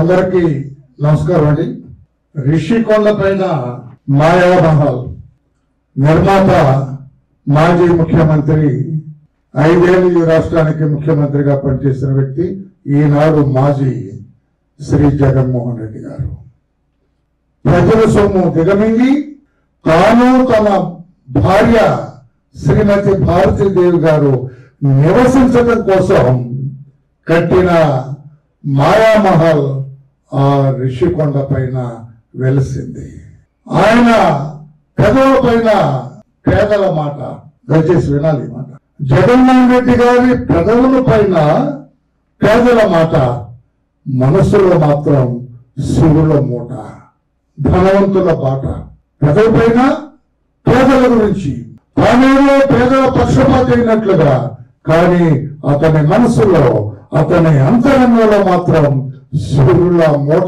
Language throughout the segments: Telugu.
అందరికీ నమస్కారం అండి రిషికొండ పైన మాయామహల్ నిర్మాత మాజీ ముఖ్యమంత్రి ఐదేళ్ళు ఈ రాష్ట్రానికి ముఖ్యమంత్రిగా పనిచేసిన వ్యక్తి ఈనాడు మాజీ శ్రీ జగన్మోహన్ రెడ్డి గారు ప్రజల సొమ్ము దిగమింగి తాను తన భార్య శ్రీమతి భారతీదేవి గారు నివసించడం కోసం కట్టిన మాయామహల్ ఆ రిషికొండ పైన వెలిసింది ఆయన పెదవుల పైన పేదల మాట దయచేసి వినాలి ఈ మాట జగన్మోహన్ రెడ్డి గారి పెదవుల పైన పేదల మాట మనసులో మాత్రం శివుల మూట ధనవంతుల బాట పెదవి పైన పేదల గురించి తానేదో పేదల పక్షపాతి అయినట్లుగా కానీ అతని మనసులో అతని అంతరంగంలో మాత్రం శివుల మూట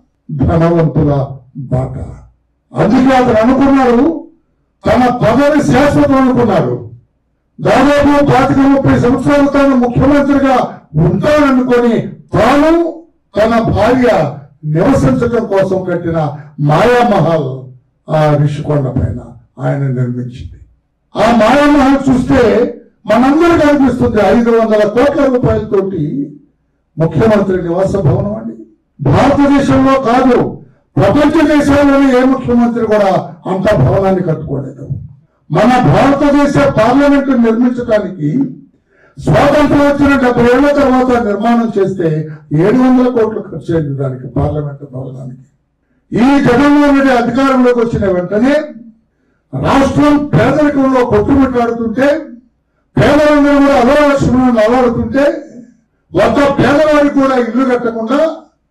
ధనవంతుల బాట అందుకే అతను అనుకున్నాడు తన పదవి శాశ్వతం అనుకున్నాడు దాదాపు పాతిక ముప్పై సంవత్సరాలు తాను ముఖ్యమంత్రిగా ఉంటాననుకొని తాను తన భార్య నివసించడం కోసం కట్టిన మాయామహల్ ఆ రిషికొండ పైన ఆయన నిర్మించింది ఆ మాయామహల్ చూస్తే మనందరికీ అనిపిస్తుంది ఐదు వందల కోట్ల రూపాయలతోటి ముఖ్యమంత్రి నివాస భవనం అండి భారతదేశంలో కాదు ప్రపంచ దేశాల్లోని ఏ ముఖ్యమంత్రి కూడా అంత భవనాన్ని కట్టుకోలేదు మన భారతదేశ పార్లమెంటు నిర్మించడానికి స్వాతంత్రం వచ్చిన డెబ్బై ఏళ్ల తర్వాత నిర్మాణం చేస్తే ఏడు వందల కోట్లు ఖర్చు అయింది దానికి పార్లమెంటు భవనానికి ఈ జగన్మోహన్ రెడ్డి అధికారంలోకి వచ్చిన వెంటనే రాష్ట్రం పేదరికంలో కొట్టుమిట్టాడుతుంటే పేదలందరూ కూడా అలవాలక్ష్మణులను అలవాడుతుంటే ఒక పేదవాడికి కూడా ఇల్లు కట్టకుండా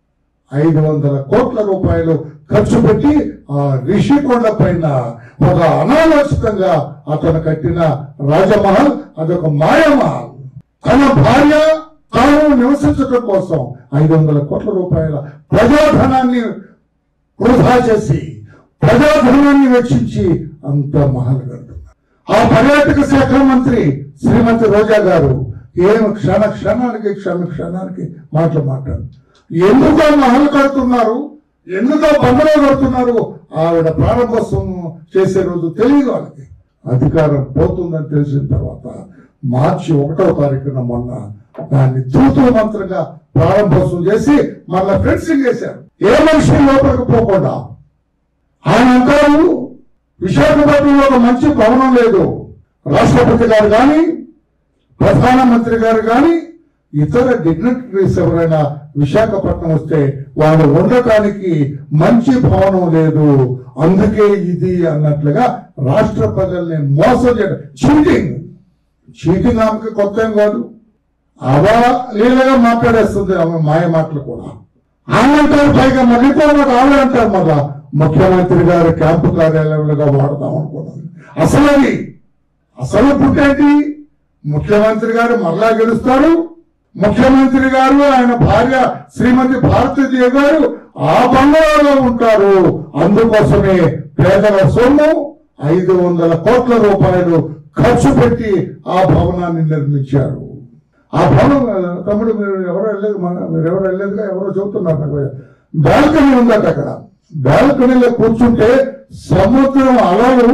ఐదు వందల కోట్ల రూపాయలు ఖర్చు పెట్టి ఆ రిషికొండ పైన ఒక అనాలోచితంగా అతను కట్టిన రాజమహల్ అదొక మాయమహల్ తన భార్య తాను నివసించడం కోసం ఐదు వందల కోట్ల రూపాయల ప్రజాధనాన్ని వృధా చేసి ప్రజాధనాన్ని వెచ్చించి అంత మహల్ కడుతున్నారు ఆ పర్యాటక శాఖ మంత్రి శ్రీమతి రోజా గారు ఏం క్షణ క్షణానికి క్షణ క్షణానికి మాటలు మాట్లాడు ఎందుకో మహల్ కడుతున్నారు ఎందుకో బంగళా కడుతున్నారు ఆవిడ ప్రారంభోత్సవం చేసే రోజు తెలియదు వాళ్ళకి అధికారం పోతుందని తెలిసిన తర్వాత మార్చి ఒకటో తారీఖున మొన్న దాన్ని తూతూ మంత్రంగా ప్రారంభోత్సవం చేసి మళ్ళా ఫెన్సింగ్ చేశారు ఏ మనిషి లోపలికి పోకుండా ఆయన అంటారు విశాఖపట్నంలో ఒక మంచి భవనం లేదు రాష్ట్రపతి గారు కానీ ప్రధానమంత్రి గారు కానీ ఇతర డిగ్నిటరీస్ ఎవరైనా విశాఖపట్నం వస్తే వాళ్ళు ఉండటానికి మంచి భవనం లేదు అందుకే ఇది అన్నట్లుగా రాష్ట్ర ప్రజల్ని మోసం చేయడం చీటింగ్ చీటింగ్ ఆమెకి కొత్త ఏం కాదు అవా లీలగా మాట్లాడేస్తుంది ఆమె మాయ మాటలు కూడా ఆమె అంటారు పైగా మళ్ళీ కూడా మాట ఆమె అంటారు మళ్ళా ముఖ్యమంత్రి గారు క్యాంపు కార్యాలయంలో వాడదాం అనుకున్నాను అసలు అది అసలు పుట్టేంటి ముఖ్యమంత్రి గారు మరలా గెలుస్తారు ముఖ్యమంత్రి గారు ఆయన భార్య శ్రీమతి భారతీదేవి గారు ఆ బంగాళాలో ఉంటారు అందుకోసమే పేదల సొమ్ము ఐదు వందల కోట్ల రూపాయలు ఖర్చు పెట్టి ఆ భవనాన్ని నిర్మించారు ఆ భవనం తమ్ముడు మీరు ఎవరు వెళ్ళలేదు మన- మీరు ఎవరు వెళ్ళలేదుగా ఎవరో చెబుతున్నారు నాకు బాల్కనీ ఉందట అక్కడ బాల్కనీలో కూర్చుంటే సముద్రం అలలు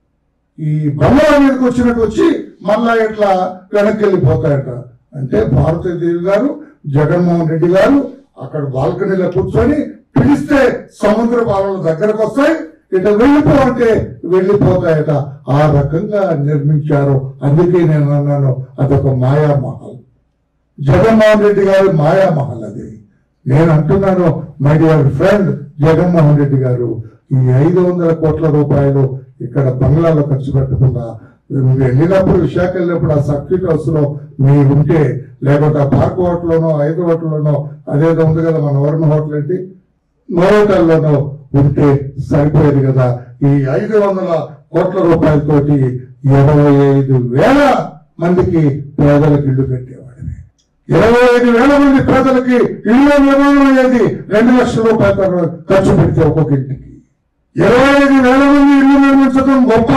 ఈ బంగాళా మీదకి వచ్చినట్టు వచ్చి మళ్ళా ఇట్లా వెనక్కి వెళ్ళిపోతాయట అంటే భారతీదేవి గారు జగన్మోహన్ రెడ్డి గారు అక్కడ బాల్కనీలో కూర్చొని పిలిస్తే సముద్ర పాలన దగ్గరకు వస్తాయి ఇట వెళ్ళిపో అంటే వెళ్ళిపోతాయట ఆ రకంగా నిర్మించారు అందుకే నేను అన్నాను అదొక మాయామహల్ జగన్మోహన్ రెడ్డి గారి మాయామహల్ అది నేను అంటున్నాను my dear friend Jaganmohan Reddy garu ఈ ఐదు వందల కోట్ల రూపాయలు ఇక్కడ బంగ్లాలో ఖర్చు పెట్టకుండా మీరు వెళ్ళినప్పుడు విశాఖ వెళ్ళినప్పుడు ఆ సర్క్యూట్ హౌస్ లో మీరు ఉంటే లేకపోతే ఆ పార్క్ హోటల్లోనో ఐదు హోటల్లోనో అదేదో ఉంది కదా మన వరుణ హోటల్ ఏంటి నోటల్లోనో ఉంటే సరిపోయేది కదా ఈ ఐదు వందల కోట్ల రూపాయలతోటి ఇరవై ఐదు వేల మందికి పేదలకు ఇల్లు కట్టేవాడిని ఇరవై ఐదు వేల మంది పేదలకి ఇల్లు నిర్మాణం అయ్యేది రెండు లక్షల రూపాయలు ఖర్చు పెడితే ఒక్కొక్క ఇంటికి ఇరవై ఐదు వేల మంది ఇల్లు నిర్మించడం గొప్ప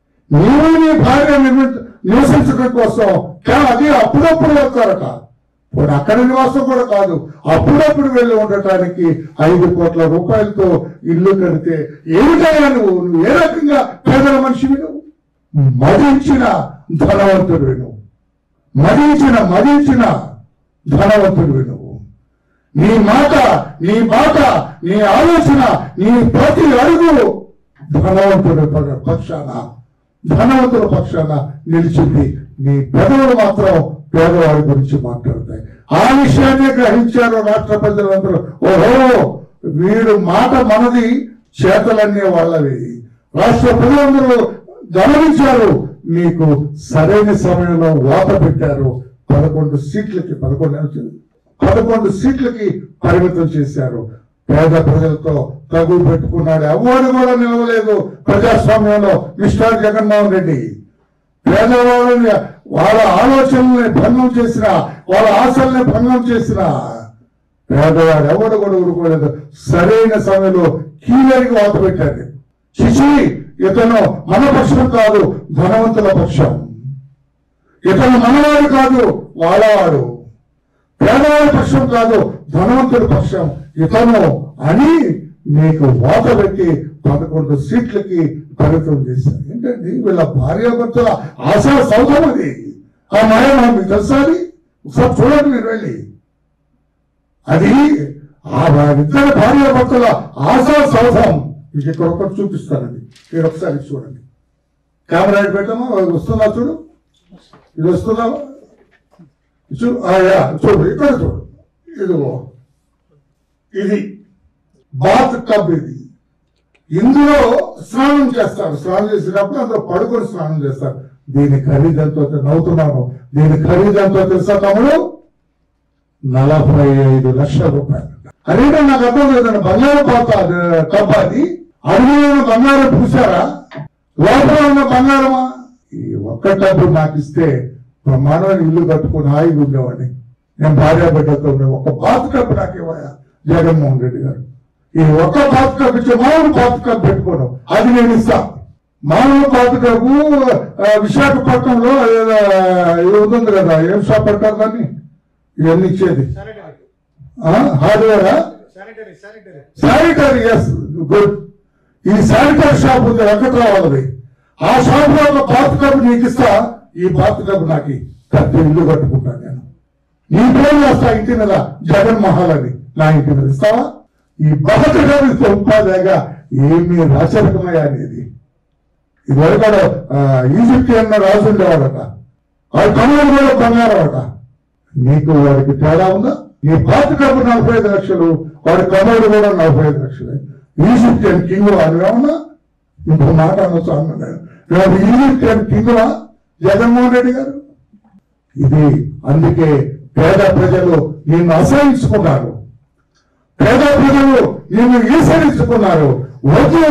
నీవు నీ భార్య నిర్మి నివసించడం కోసం కా- అది అప్పుడప్పుడు వస్తారట పోనీ అక్కడ నివాసం కూడా కాదు అప్పుడప్పుడు వెళ్ళి ఉండటానికి ఐదు కోట్ల రూపాయలతో ఇల్లు కడితే ఏమిటయ్యా నువ్వు నువ్వు ఏ రకంగా పేదల మనిషివి నువ్వు మదించిన ధనవంతుడివి నువ్వు మదించిన మదించిన ధనవంతుడివి నువ్వు నీ మాట నీ మాట నీ ఆలోచన నీ ప్రతి అడుగు ధనవంతుడి ప- పక్షాన ధనవంతుల పక్షాన నిలిచింది నీ పెదవులు మాత్రం పేదవాడి గురించి మాట్లాడతాయి ఆ విషయాన్ని గ్రహించారు రాష్ట్ర ప్రజలందరూ ఓహో వీడు మాట మనది చేతలన్నీ వాళ్ళవి రాష్ట్ర ప్రజలందరూ గమనించారు మీకు సరైన సమయంలో వాత పెట్టారు పదకొండు సీట్లకి పదకొండు వచ్చింది పదకొండు సీట్లకి పరిమితం చేశారు పేద ప్రజలతో తగు పెట్టుకున్నాడు ఎవరు కూడా నిలవలేదు ప్రజాస్వామ్యంలో మిస్టర్ జగన్మోహన్ రెడ్డి పేదవాళ్ళని వాళ్ళ ఆలోచనల్ని భంగం చేసిన వాళ్ళ ఆశల్ని భంగం చేసిన పేదవాడు ఎవడు కూడా ఊరుకోలేదు సరైన సమయంలో కీలరికి వాత పెట్టాడు చిచి ఇతను మన పక్షం కాదు ధనవంతుల పక్షం ఇతను మనవాడు కాదు వాళ్ళవాడు పేదవాడి పక్షం కాదు ధనవంతుడి పక్షం ఇతను అని నీకు వాత పెట్టి పదకొండు సీట్లకి పరిమితం చేశారు ఏంటండి వీళ్ళ భార్యాభర్తల ఆశా సౌధం అది ఆ మాయమ మీకు తెలుసా అది ఒకసారి చూడండి మీరు వెళ్ళి అది ఆ ఇద్దరు భార్యాభర్తల ఆశా సౌధం మీకు ఇక్కడ ఒకటి చూపిస్తానండి మీరు ఒకసారి చూడండి కెమెరా ఇటు పెట్టామా వస్తుందా చూడు ఇది వస్తుందా చూ ఆ, యా, చూడు ఇక్కడ చూడు ఇదిగో ఇది బాత్ టబ్ ఇది ఇందులో స్నానం చేస్తారు స్నానం చేసేటప్పుడు అందులో పడుకొని స్నానం చేస్తారు దీని ఖరీదు ఎంతో తె- నవ్వుతున్నాను దీని ఖరీదు ఎంతో తెలుసా తమ్ముడు నలభై ఐదు లక్షల రూపాయలు అదేంటో నాకు అర్థం లేదండి బంగారం పాత టబ్ అది అడుగులో ఉన్న బంగారం పూసారా లోపల ఉన్న బంగారమా ఈ ఒక్క టబ్బు నాకు ఇస్తే బ్రహ్మాండమైన ఇల్లు కట్టుకుని హాయిగా ఉండేవాడిని నేను భార్య బిడ్డతో ఉండే ఒక బాత్ కప్ నాకు ఇవ్వయా జగన్మోహన్ రెడ్డి గారు ఈ ఒక్క బాత్ కప్ ఇచ్చే మామూలు బాత్ కప్ పెట్టుకోను అది నేను ఇస్తా మామూలు బాత్ కప్ విశాఖపట్నంలో ఏదో ఇది ఉంటుంది కదా ఏం షాప్ అంటారు దాన్ని ఇవన్నీ ఇచ్చేది హార్డ్వేరా sanitary sanitary sanitary yes good ఈ శానిటరీ షాప్ ఉంది వెంకట్రావు ఆ షాప్ లో ఒక బాత్ కప్ నీకు ఇస్తా ఈ బాత్ కప్ నాకు ఇయ్యి. పెద్ద ఇల్లు కట్టుకుంటాను నేను నీ పేరు వస్తా ఇంటి మీద జగన్ మహల్ అని నా ఇంటి మీద ఇస్తావా ఈ బాత్ కప్ ఇస్తే ఉపాధిగా ఏమి రాచరికమయ్యా అనేది ఇదివరకు ఈజిప్టియన్ రాజు ఉండేవాడట వాడి కన్నులు కూడా బంగారం అట నీకు వాడికి తేడా ఉందా నీ పాత డబ్బు నలభై ఐదు లక్షలు వాడి కమోడు కూడా నలభై ఐదు లక్షలే ఈజిప్టియన్ కింగ్ అని ఏమన్నా ఇంకో మాట అనొచ్చు అన్నాడు వాడు ఈజిప్టియన్ కింగ్వా జగన్మోహన్ రెడ్డి గారు ఇది అందుకే పేద ప్రజలు నిన్ను అసహించుకున్నారు పేద ప్రజలు నిన్ను ఈసరించుకున్నారు వద్దు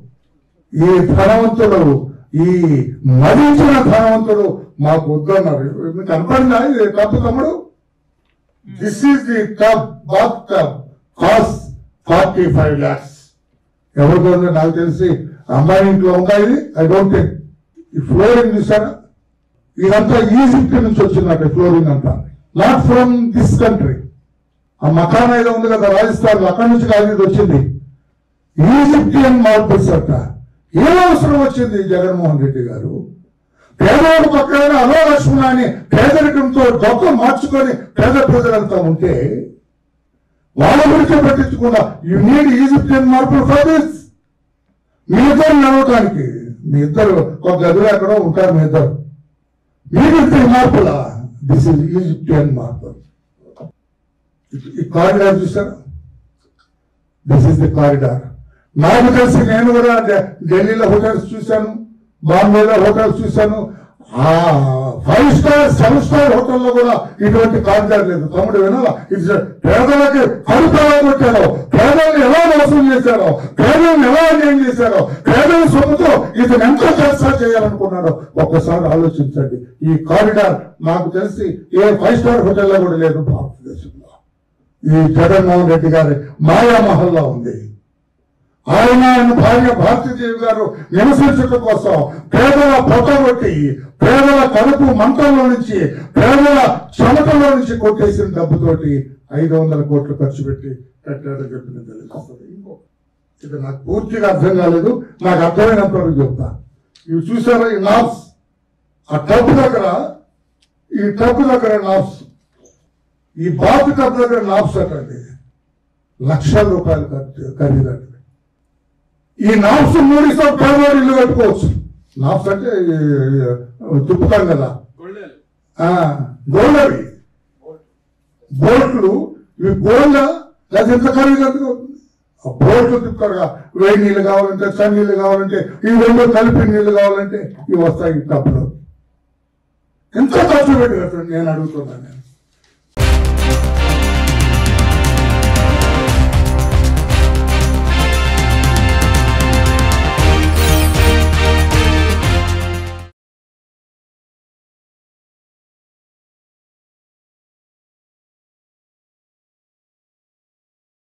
ఈ ధనవంతుడు ఈ మరించిన ధనవంతుడు మాకు వద్దన్నారు మీకు కనపడిందా ఇది తప్పు తమ్ముడు this is the tub bath tub cost forty five lakhs ఎవరితో ఉందో నాకు తెలిసి అమ్మాయి ఇంట్లో ఉందా ఇది ఐ డోంట్ థింక్ ఈ ఫ్లోరింగ్ చూసారా ఇదంతా ఈజిప్ట్ నుంచి వచ్చిందంట ఫ్లోరింగ్ అంతా నాట్ ఫ్రమ్ దిస్ కంట్రీ ఆ మకాన్ ఏదో ఉంది కదా రాజస్థాన్ అక్కడి నుంచి కాదు ఇది వచ్చింది ఈజిప్టియన్ మార్బుల్స్ అంట ఏం అవసరం వచ్చింది జగన్మోహన్ రెడ్డి గారు పేదవాడు పక్కన అలో లక్ష్మణ అని పేదరికంతో డబ్బు మార్చుకొని పేద ప్రజలంతా ఉంటే వాళ్ళ గురించి పట్టించకుండా you need Egyptian marble for this మీ ఇద్దరు నడవటానికి మీ ఇద్దరు ఒక గదిలో ఎక్కడో ఉంటారు మీ ఇద్దరు మీరు ఇద్దరు మార్పులా దిస్ ఇస్ ఈజిప్టియన్ మార్బుల్ ఈ కారిడార్ చూసారా దిస్ ఇస్ ది కారిడార్ నాకు తెలిసి నేను కూడా ఢ- ఢిల్లీలో హోటల్స్ చూశాను బాంబేలో హోటల్స్ చూశాను ఆ ఫైవ్ స్టార్ సెవెన్ స్టార్ హోటల్లో కూడా ఇటువంటి కారిడార్ లేదు తమ్ముడు వినాలా ఇది పేదలకి కడుపు ఎలా కొట్టారో పేదల్ని ఎలా మోసం చేశారో పేదల్ని ఎలా అన్యాయం చేశారో పేదల సొమ్ముతో ఇతను ఎంత జల్సా చేయాలనుకున్నాడో ఒక్కసారి ఆలోచించండి ఈ కారిడార్ నాకు తెలిసి ఏ ఫైవ్ స్టార్ హోటల్లో కూడా లేదు భారతదేశంలో ఈ జగన్మోహన్ రెడ్డి గారి మాయా మహల్లో ఉంది ఆయన ఆయన భార్య భారతీదేవి గారు నివసించడం కోసం పేదల పొట్టగొట్టి పేదల కడుపు మంటల్లో నుంచి పేదల చెమటలో నుంచి కొట్టేసిన డబ్బుతోటి ఐదు వందల కోట్లు ఖర్చు పెట్టి కట్టాడని చెప్పి నేను తెలుస్తుంది ఇంకో ఇది నాకు పూర్తిగా అర్థం కాలేదు నాకు అర్థమైనంత వరకు చెప్తా ఇవి చూసారా ఈ నాప్స్ ఆ టబ్ దగ్గర ఈ టబ్ దగ్గర నాప్స్ ఈ బాతు టబ్ దగ్గర నాప్స్ అటండి లక్షల రూపాయలు ఖర్చు ఖరీదండి ఈ నాప్స్ మూడితో పేదవాడు ఇల్లు కట్టుకోవచ్చు నాప్స్ అంటే ఈ, ఈ, తిప్పుతాం కదా గొళ్ళేలు ఆ, గోళ్ళవి బోట్లు ఇవి గోళ్ళ లేదా ఎంత ఖరీదు ఎంత అవుతుంది ఆ బోట్లు తిప్పుతారుగా వేడి నీళ్ళు కావాలంటే చల్ల నీళ్ళు కావాలంటే ఈ రెండు కలిపి నీళ్ళు కావాలంటే ఇవి వస్తాయి ఈ టబ్లో ఎంత ఖర్చు పెట్టి కట్టండి నేను అడుగుతున్నాను నేను